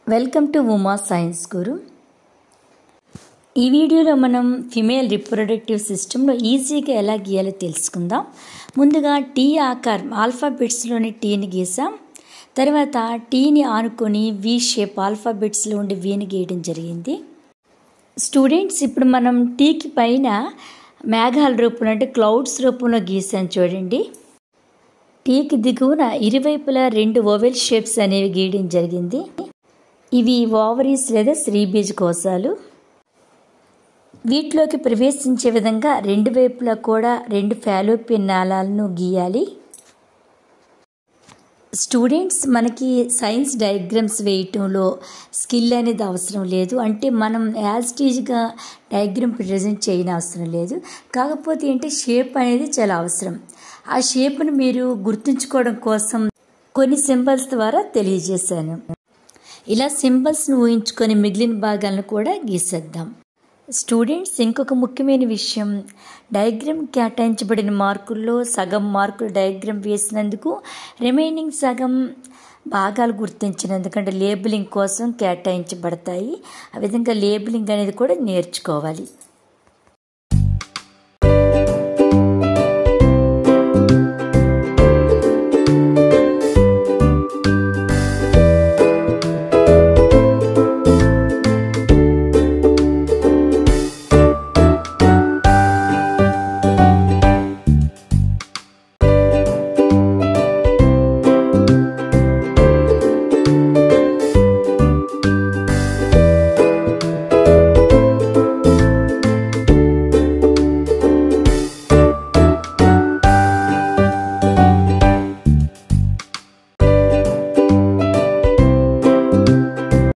welcome to Uma science guru ఈ వీడియోలో మనం ఫిమేల్ రిప్రొడక్టివ్ సిస్టంలో ఈజీగా ఎలా గీయాలో తెలుసుకుందాం ముందుగా టీ ఆకారం ఆల్ఫాబెట్స్లోని టీని గీసాం తర్వాత టీని ఆనుకొని వి షేప్ ఆల్ఫాబెట్స్లో ఉండి వీని గీయడం జరిగింది స్టూడెంట్స్ ఇప్పుడు మనం టీకి పైన మేఘాల రూపంలో అంటే క్లౌడ్స్ రూపంలో గీసాం చూడండి టీకి దిగువన ఇరువైపులా రెండు ఓవెల్ షేప్స్ అనేవి గీయడం జరిగింది ఇవి ఓవరీస్ లేదా శ్రీబీజ్ కోశాలు వీటిలోకి ప్రవేశించే విధంగా రెండు వైపులా కూడా రెండు ఫాలోపియన్ నాళాలను గీయాలి స్టూడెంట్స్ మనకి సైన్స్ డయాగ్రామ్స్ వేయటంలో స్కిల్ అనేది అవసరం లేదు అంటే మనం యాజ్టీజ్గా డయాగ్రామ్ ప్రజెంట్ చేయని అవసరం లేదు కాకపోతే ఏంటి షేప్ అనేది చాలా అవసరం ఆ షేప్ను మీరు గుర్తుంచుకోవడం కోసం కొన్ని సింబల్స్ ద్వారా తెలియజేశాను ఇలా సింబల్స్ను ఊహించుకొని మిగిలిన భాగాలను కూడా గీసేద్దాం స్టూడెంట్స్ ఇంకొక ముఖ్యమైన విషయం డయాగ్రామ్ కేటాయించబడిన మార్కుల్లో సగం మార్కులు డయాగ్రామ్ వేసినందుకు రిమైనింగ్ సగం భాగాలు గుర్తించినందుకు అంటే లేబులింగ్ కోసం కేటాయించబడతాయి ఆ విధంగా లేబులింగ్ అనేది కూడా నేర్చుకోవాలి